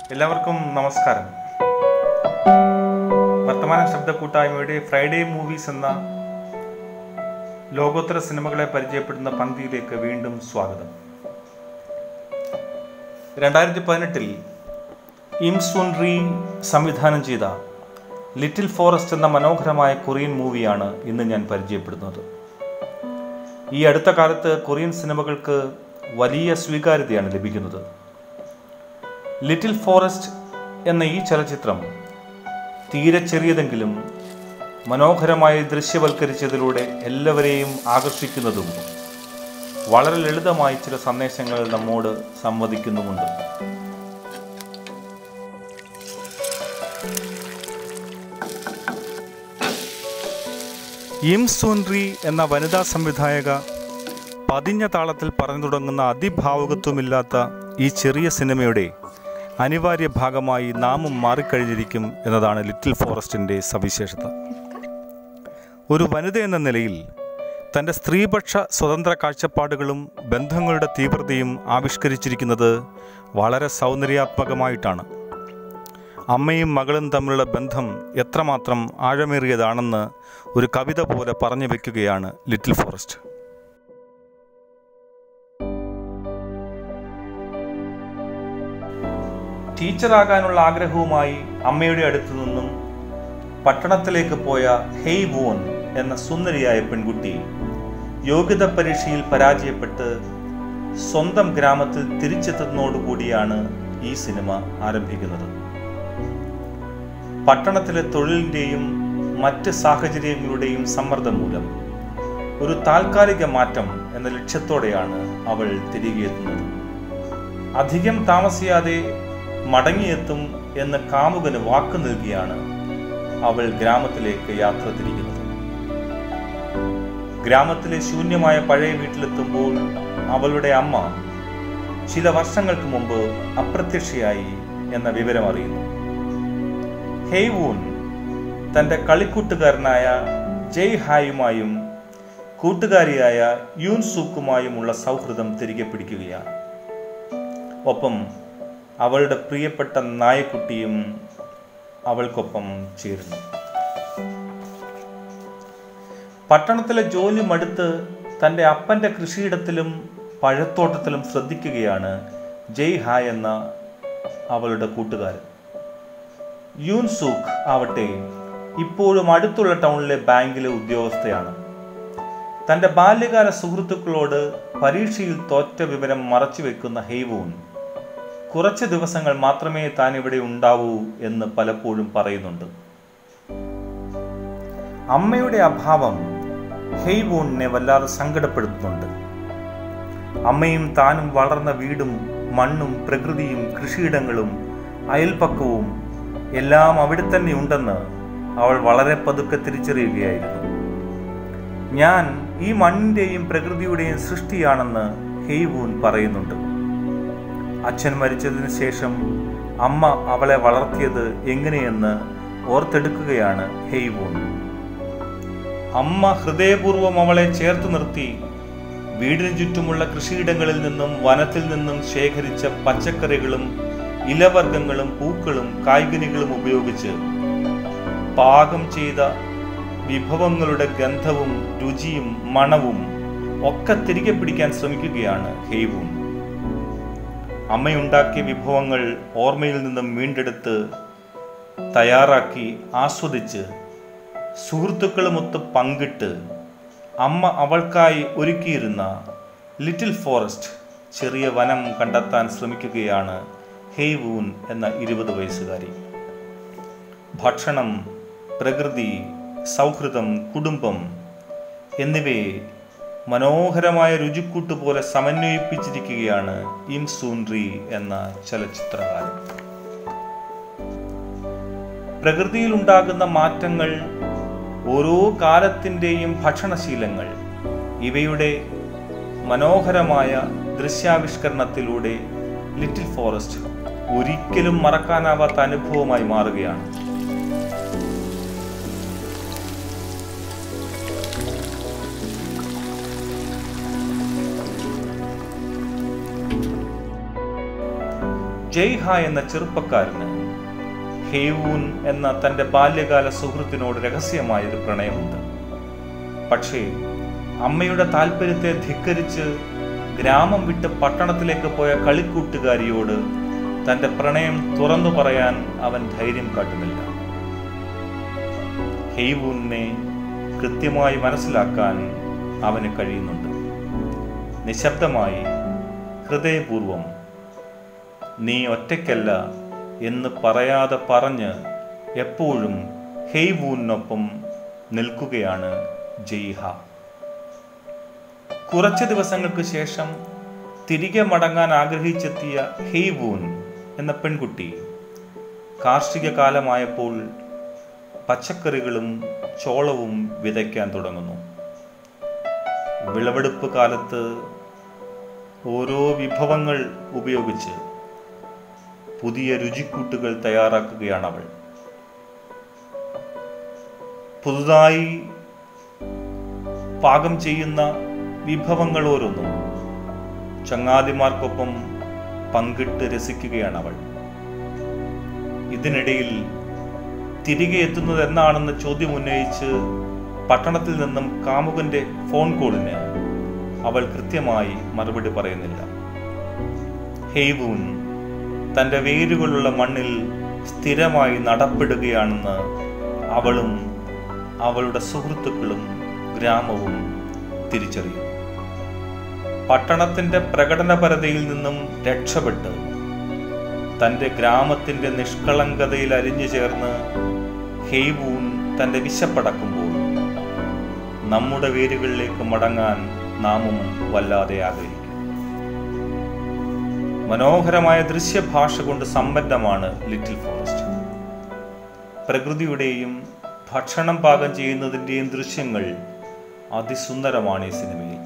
എല്ലാവർക്കും നമസ്കാരം വർത്തമാന ശബ്ദ കൂട്ടായ്മയുടെ ഫ്രൈഡേ മൂവീസ് എന്ന ലോകോത്തര സിനിമകളെ പരിചയപ്പെടുന്ന പങ്ക്തിയിലേക്ക് വീണ്ടും സ്വാഗതം രണ്ടായിരത്തി പതിനെട്ടിൽ ഇം സുൻ റീ സംവിധാനം ചെയ്ത ലിറ്റിൽ ഫോറസ്റ്റ് എന്ന മനോഹരമായ കൊറിയൻ മൂവിയാണ് ഇന്ന് ഞാൻ പരിചയപ്പെടുന്നത് ഈ അടുത്ത കാലത്ത് കൊറിയൻ സിനിമകൾക്ക് വലിയ സ്വീകാര്യതയാണ് ലഭിക്കുന്നത് ലിറ്റിൽ ഫോറസ്റ്റ് എന്ന ഈ ചലച്ചിത്രം തീരെ ചെറിയതെങ്കിലും മനോഹരമായി ദൃശ്യവൽക്കരിച്ചതിലൂടെ എല്ലാവരെയും ആകർഷിക്കുന്നതും വളരെ ലളിതമായി ചില സന്ദേശങ്ങൾ നമ്മോട് സംവദിക്കുന്നുമുണ്ട് ഇം സൂൻറി എന്ന വനിതാ സംവിധായക പതിഞ്ഞ താളത്തിൽ പറഞ്ഞു തുടങ്ങുന്ന അതിഭാവുകത്വമില്ലാത്ത ഈ ചെറിയ സിനിമയുടെ അനിവാര്യ ഭാഗമായി നാമും മാറിക്കഴിഞ്ഞിരിക്കും എന്നതാണ് ലിറ്റിൽ ഫോറസ്റ്റിൻ്റെ സവിശേഷത ഒരു വനിത എന്ന നിലയിൽ തൻ്റെ സ്ത്രീപക്ഷ സ്വതന്ത്ര കാഴ്ചപ്പാടുകളും ബന്ധങ്ങളുടെ തീവ്രതയും ആവിഷ്കരിച്ചിരിക്കുന്നത് വളരെ സൗന്ദര്യാത്മകമായിട്ടാണ് അമ്മയും മകളും തമ്മിലുള്ള ബന്ധം എത്രമാത്രം ആഴമേറിയതാണെന്ന് ഒരു കവിത പോലെ പറഞ്ഞു വെക്കുകയാണ് ലിറ്റിൽ ഫോറസ്റ്റ് ടീച്ചറാകാനുള്ള ആഗ്രഹവുമായി അമ്മയുടെ അടുത്തു നിന്നും പട്ടണത്തിലേക്ക് പോയ ഹെയ് വോൻ എന്ന സുന്ദരിയായ പെൺകുട്ടി യോഗ്യത പരീക്ഷയിൽ പരാജയപ്പെട്ട് സ്വന്തം ഗ്രാമത്തിൽ തിരിച്ചെത്തുന്നതോടുകൂടിയാണ് ഈ സിനിമ ആരംഭിക്കുന്നത് പട്ടണത്തിലെ തൊഴിലിൻ്റെയും മറ്റ് സാഹചര്യങ്ങളുടെയും സമ്മർദ്ദം മൂലം ഒരു താൽക്കാലിക മാറ്റം എന്ന ലക്ഷ്യത്തോടെയാണ് അവൾ തിരികെ എത്തുന്നത് അധികം താമസിയാതെ മടങ്ങിയെത്തും എന്ന് കാമുകന് വാക്ക് നൽകിയാണ് അവൾ ഗ്രാമത്തിലേക്ക് യാത്ര തിരിക്കുന്നത് ഗ്രാമത്തിലെ ശൂന്യമായ പഴയ വീട്ടിലെത്തുമ്പോൾ അവളുടെ അമ്മ ചില വർഷങ്ങൾക്ക് മുമ്പ് അപ്രത്യക്ഷയായി എന്ന വിവരം അറിയുന്നു ഹെയ്വൂൻ തൻ്റെ കളിക്കൂട്ടുകാരനായ ജയ് ഹായുമായും കൂട്ടുകാരിയായ യൂൻ സൂക്കുമായുമുള്ള സൗഹൃദം തിരികെ പിടിക്കുകയാണ് ഒപ്പം അവളുടെ പ്രിയപ്പെട്ട നായക്കുട്ടിയും അവൾക്കൊപ്പം ചേരുന്നു പട്ടണത്തിലെ ജോലി മടുത്ത് തൻ്റെ അപ്പൻ്റെ കൃഷിയിടത്തിലും പഴത്തോട്ടത്തിലും ശ്രദ്ധിക്കുകയാണ് ജയ് ഹായ് എന്ന അവളുടെ കൂട്ടുകാരൻ യൂൻ സൂക്ക് ആവട്ടെ ഇപ്പോഴും അടുത്തുള്ള ടൗണിലെ ബാങ്കിലെ ഉദ്യോഗസ്ഥയാണ് തൻ്റെ ബാല്യകാല സുഹൃത്തുക്കളോട് പരീക്ഷയിൽ തോറ്റ വിവരം മറച്ചു വെക്കുന്ന ഹെയ്വൂൻ കുറച്ച് ദിവസങ്ങൾ മാത്രമേ താൻ ഇവിടെ ഉണ്ടാവൂ എന്ന് പലപ്പോഴും പറയുന്നുണ്ട് അമ്മയുടെ അഭാവം ഹെയ്വൂണിനെ വല്ലാതെ സങ്കടപ്പെടുത്തുന്നുണ്ട് അമ്മയും താനും വളർന്ന വീടും മണ്ണും പ്രകൃതിയും കൃഷിയിടങ്ങളും അയൽപ്പക്കവും എല്ലാം അവിടെ തന്നെ ഉണ്ടെന്ന് അവൾ വളരെ പതുക്കെ തിരിച്ചറിയുകയായിരുന്നു ഞാൻ ഈ മണ്ണിൻ്റെയും പ്രകൃതിയുടെയും സൃഷ്ടിയാണെന്ന് ഹെയ്വൂൻ പറയുന്നുണ്ട് അച്ഛൻ മരിച്ചതിന് ശേഷം അമ്മ അവളെ വളർത്തിയത് എങ്ങനെയെന്ന് ഓർത്തെടുക്കുകയാണ് ഹെയ്വൂൺ അമ്മ ഹൃദയപൂർവ്വം അവളെ ചേർത്ത് നിർത്തി വീടിന് ചുറ്റുമുള്ള കൃഷിയിടങ്ങളിൽ നിന്നും വനത്തിൽ നിന്നും ശേഖരിച്ച പച്ചക്കറികളും ഇലവർഗങ്ങളും പൂക്കളും കായ്കനികളും ഉപയോഗിച്ച് പാകം ചെയ്ത വിഭവങ്ങളുടെ ഗന്ധവും രുചിയും മണവും ഒക്കെ തിരികെ പിടിക്കാൻ ശ്രമിക്കുകയാണ് ഹെയ്വൂൺ അമ്മയുണ്ടാക്കിയ വിഭവങ്ങൾ ഓർമ്മയിൽ നിന്നും വീണ്ടെടുത്ത് തയ്യാറാക്കി ആസ്വദിച്ച് സുഹൃത്തുക്കളുമൊത്ത് പങ്കിട്ട് അമ്മ അവൾക്കായി ഒരുക്കിയിരുന്ന ലിറ്റിൽ ഫോറസ്റ്റ് ചെറിയ വനം കണ്ടെത്താൻ ശ്രമിക്കുകയാണ് ഹെയ്വൂൻ എന്ന ഇരുപത് വയസ്സുകാരി ഭക്ഷണം പ്രകൃതി സൗഹൃദം കുടുംബം എന്നിവയെ മനോഹരമായ രുചിക്കൂട്ട് പോലെ സമന്വയിപ്പിച്ചിരിക്കുകയാണ് ഇം സൂൻറി എന്ന ചലച്ചിത്രകാരൻ പ്രകൃതിയിൽ ഉണ്ടാകുന്ന മാറ്റങ്ങൾ ഓരോ കാലത്തിൻ്റെയും ഭക്ഷണശീലങ്ങൾ ഇവയുടെ മനോഹരമായ ദൃശ്യാവിഷ്കരണത്തിലൂടെ ലിറ്റിൽ ഫോറസ്റ്റ് ഒരിക്കലും മറക്കാനാവാത്ത അനുഭവമായി മാറുകയാണ് ജയ്ഹ എന്ന ചെറുപ്പക്കാരന് ഹേവൂൻ എന്ന തൻ്റെ ബാല്യകാല സുഹൃത്തിനോട് രഹസ്യമായൊരു പ്രണയമുണ്ട് പക്ഷേ അമ്മയുടെ താല്പര്യത്തെ ധിക്കരിച്ച് ഗ്രാമം വിട്ട് പട്ടണത്തിലേക്ക് പോയ കളിക്കൂട്ടുകാരിയോട് തൻ്റെ പ്രണയം തുറന്നു പറയാൻ അവൻ ധൈര്യം കാട്ടുന്നില്ല ഹെയ്വൂനെ കൃത്യമായി മനസ്സിലാക്കാൻ അവന് കഴിയുന്നുണ്ട് നിശബ്ദമായി ഹൃദയപൂർവം നീ ഒറ്റയ്ക്കല്ല എന്ന് പറയാതെ പറഞ്ഞ് എപ്പോഴും ഹെയ്വൂനൊപ്പം നിൽക്കുകയാണ് ജയ്ഹ കുറച്ച് ദിവസങ്ങൾക്ക് ശേഷം തിരികെ മടങ്ങാൻ ആഗ്രഹിച്ചെത്തിയ ഹെയ്വൂൻ എന്ന പെൺകുട്ടി കാർഷിക കാലമായപ്പോൾ പച്ചക്കറികളും ചോളവും വിതയ്ക്കാൻ തുടങ്ങുന്നു വിളവെടുപ്പ് കാലത്ത് ഓരോ വിഭവങ്ങൾ ഉപയോഗിച്ച് പുതിയ രുചിക്കൂട്ടുകൾ തയ്യാറാക്കുകയാണ് അവൾ പുതുതായി പാകം ചെയ്യുന്ന വിഭവങ്ങൾ ഓരോന്നും ചങ്ങാതിമാർക്കൊപ്പം പങ്കിട്ട് രസിക്കുകയാണ് അവൾ ഇതിനിടയിൽ തിരികെ എത്തുന്നത് എന്നാണെന്ന് ചോദ്യം ഉന്നയിച്ച് പട്ടണത്തിൽ നിന്നും കാമുകന്റെ ഫോൺ കോളിന് അവൾ കൃത്യമായി മറുപടി പറയുന്നില്ല ഹെയ്വൂൻ തൻ്റെ വേരുകളുള്ള മണ്ണിൽ സ്ഥിരമായി നടപ്പെടുകയാണെന്ന് അവളും അവളുടെ സുഹൃത്തുക്കളും ഗ്രാമവും തിരിച്ചറിയും പട്ടണത്തിൻ്റെ പ്രകടനപരതയിൽ നിന്നും രക്ഷപ്പെട്ട് തൻ്റെ ഗ്രാമത്തിൻ്റെ നിഷ്കളങ്കതയിൽ അലിഞ്ഞു ചേർന്ന് ഹെയ്വൂൺ തൻ്റെ വിശപ്പടക്കുമ്പോൾ നമ്മുടെ വേരുകളിലേക്ക് മടങ്ങാൻ നാമും വല്ലാതെ ആഗ്രഹിക്കും മനോഹരമായ ദൃശ്യഭാഷ കൊണ്ട് സമ്പന്നമാണ് ലിറ്റിൽ ഫോറസ്റ്റ് പ്രകൃതിയുടെയും ഭക്ഷണം പാകം ചെയ്യുന്നതിൻ്റെയും ദൃശ്യങ്ങൾ അതിസുന്ദരമാണ് ഈ സിനിമയിൽ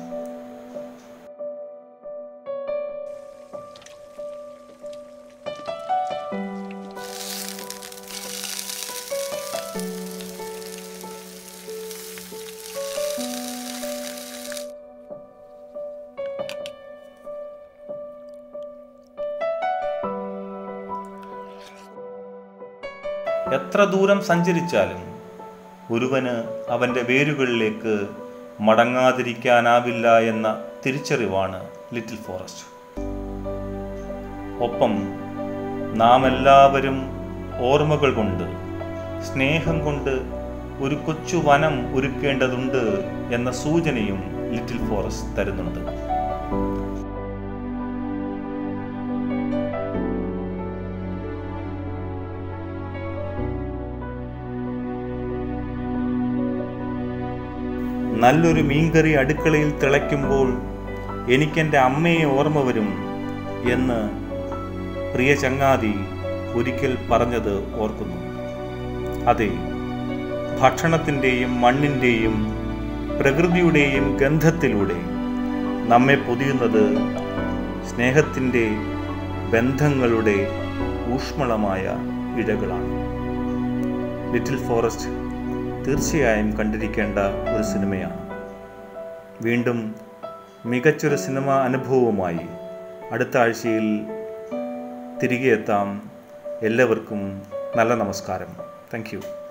എത്ര ദൂരം സഞ്ചരിച്ചാലും ഒരുവന് അവൻ്റെ വേരുകളിലേക്ക് മടങ്ങാതിരിക്കാനാവില്ല എന്ന തിരിച്ചറിവാണ് ലിറ്റിൽ ഫോറസ്റ്റ് ഒപ്പം നാം എല്ലാവരും ഓർമ്മകൾ കൊണ്ട് സ്നേഹം കൊണ്ട് ഒരു കൊച്ചു വനം ഒരുക്കേണ്ടതുണ്ട് എന്ന സൂചനയും ലിറ്റിൽ ഫോറസ്റ്റ് തരുന്നുണ്ട് നല്ലൊരു മീൻകറി അടുക്കളയിൽ തിളയ്ക്കുമ്പോൾ എനിക്കെൻ്റെ അമ്മയെ ഓർമ്മ വരും എന്ന് പ്രിയ ചങ്ങാതി ഒരിക്കൽ പറഞ്ഞത് ഓർക്കുന്നു അതെ ഭക്ഷണത്തിൻ്റെയും മണ്ണിൻ്റെയും പ്രകൃതിയുടെയും ഗന്ധത്തിലൂടെ നമ്മെ പൊതിയുന്നത് സ്നേഹത്തിൻ്റെ ബന്ധങ്ങളുടെ ഊഷ്മളമായ ഇഴകളാണ് ലിറ്റിൽ ഫോറസ്റ്റ് തീർച്ചയായും കണ്ടിരിക്കേണ്ട ഒരു സിനിമയാണ് വീണ്ടും മികച്ചൊരു സിനിമ അനുഭവവുമായി അടുത്ത ആഴ്ചയിൽ തിരികെ എത്താം എല്ലാവർക്കും നല്ല നമസ്കാരം താങ്ക് യു